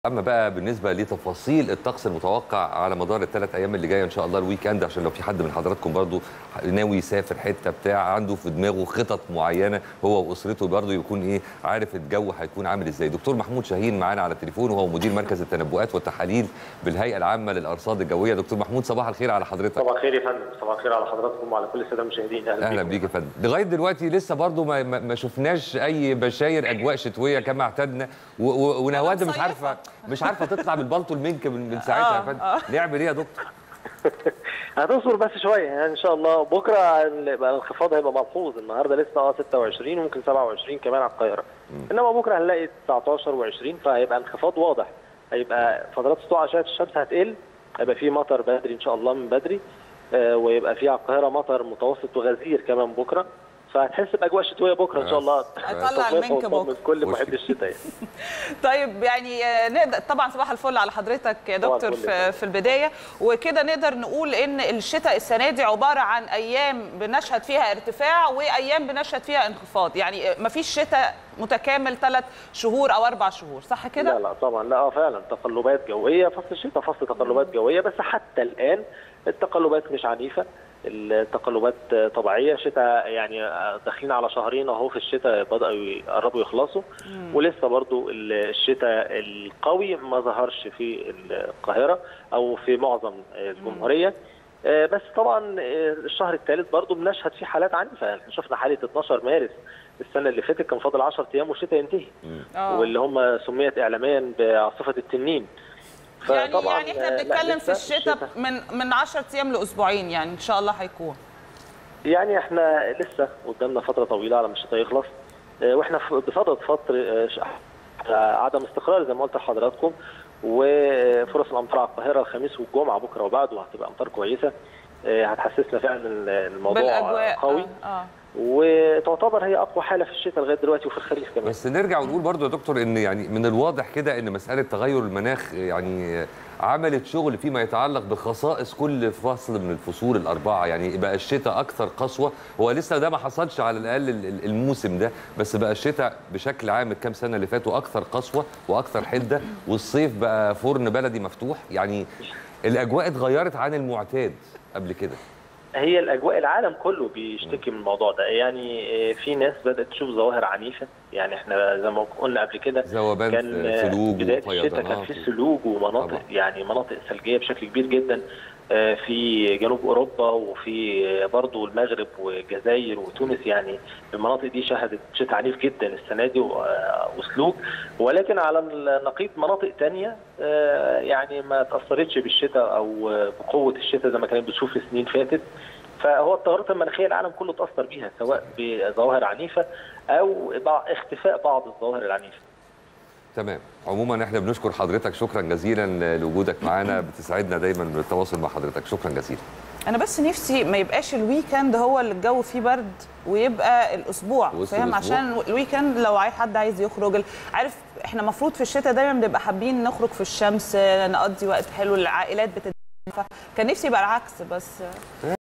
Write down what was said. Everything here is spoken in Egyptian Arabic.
اما بقى بالنسبه لتفاصيل الطقس المتوقع على مدار الثلاث ايام اللي جايه ان شاء الله الويك اند عشان لو في حد من حضراتكم برضو ناوي يسافر حته بتاع عنده في دماغه خطط معينه هو واسرته برضو يكون ايه عارف الجو هيكون عامل ازاي دكتور محمود شاهين معانا على التليفون وهو مدير مركز التنبؤات والتحاليل بالهيئه العامه للارصاد الجويه دكتور محمود صباح الخير على حضرتك صباح الخير يا فندم صباح الخير على حضراتكم وعلى كل الساده المشاهدين اهلا, أهلا بيك يا فندم لغايه دلوقتي لسه برضو ما, ما ما شفناش اي بشاير اجواء شتويه كما اعتدنا ونواد مش عارفه مش عارفه تطلع بالبلطو المنك من, من ساعتها يا فندم نعمل ايه يا دكتور هتصبر بس شويه يعني ان شاء الله بكره الانخفاض هيبقى ملحوظ النهارده لسه اه 26 وممكن 27 كمان على القاهره انما بكره هنلاقي 19 و20 فهيبقى انخفاض واضح هيبقى فترات سطوع اشعه الشمس هتقل هيبقى في مطر بدري ان شاء الله من بدري آه ويبقى في على القاهره مطر متوسط وغزير كمان بكره فهتحس باجواء شتويه بكره ان شاء الله هطلع المنك بكره كل محب الشتاء طيب يعني نقدر طبعا صباح الفل على حضرتك يا دكتور في, في البدايه وكده نقدر نقول ان الشتاء السنه دي عباره عن ايام بنشهد فيها ارتفاع وايام بنشهد فيها انخفاض يعني ما فيش شتاء متكامل ثلاث شهور او اربع شهور صح كده؟ لا لا طبعا لا اه فعلا تقلبات جويه فصل الشتاء فصل تقلبات جويه بس حتى الان التقلبات مش عنيفه التقلبات طبيعيه شتاء يعني داخلين على شهرين اهو في الشتاء بداوا يقربوا يخلصوا ولسه برضو الشتاء القوي ما ظهرش في القاهره او في معظم الجمهوريه بس طبعا الشهر الثالث برضو بنشهد فيه حالات عنيفه يعني شفنا حاله 12 مارس السنه اللي فاتت كان فاضل 10 ايام والشتاء ينتهي واللي هم سميت اعلاميا بعاصفه التنين يعني يعني احنا بنتكلم في الشتاء من من 10 ايام لاسبوعين يعني ان شاء الله هيكون يعني احنا لسه قدامنا فتره طويله على ما الشتاء يخلص واحنا بصدد فتره عدم استقرار زي ما قلت لحضراتكم وفرص الامطار على القاهره الخميس والجمعه بكره وبعده هتبقى امطار كويسه هتحسسنا فعلا الموضوع قوي آه. آه. وتعتبر هي اقوى حاله في الشتاء لغايه دلوقتي وفي الخريف كمان بس نرجع ونقول برضو يا دكتور ان يعني من الواضح كده ان مساله تغير المناخ يعني عملت شغل فيما يتعلق بخصائص كل فصل من الفصول الاربعه يعني بقى الشتاء اكثر قسوه هو لسه ده ما حصلش على الاقل الموسم ده بس بقى الشتاء بشكل عام الكام سنه اللي فاتوا اكثر قسوه واكثر حده والصيف بقى فرن بلدي مفتوح يعني الاجواء اتغيرت عن المعتاد قبل كده هي الاجواء العالم كله بيشتكي من الموضوع ده يعني في ناس بدات تشوف ظواهر عنيفه يعني احنا زي ما قلنا قبل كده ذوبان كان سلوج بدايه الشتاء كان في سلوج ومناطق طبعا. يعني مناطق ثلجيه بشكل كبير جدا في جنوب اوروبا وفي برضه المغرب والجزائر وتونس يعني المناطق دي شهدت شتاء عنيف جدا السنه دي وسلوج ولكن على النقيض مناطق ثانيه يعني ما تاثرتش بالشتاء او بقوه الشتاء زي ما كانت بتشوف في سنين فاتت فهو التغيرات المناخيه العالم كله تاثر بيها سواء بظواهر عنيفه او اختفاء بعض الظواهر العنيفه تمام عموما احنا بنشكر حضرتك شكرا جزيلا لوجودك معانا بتسعدنا دايما بالتواصل مع حضرتك شكرا جزيلا انا بس نفسي ما يبقاش الويكند هو اللي الجو فيه برد ويبقى الاسبوع فاهم عشان الويكند لو حد عايز يخرج عارف احنا المفروض في الشتاء دايما بنبقى حابين نخرج في الشمس نقضي وقت حلو العائلات بتتدفى كان نفسي يبقى العكس بس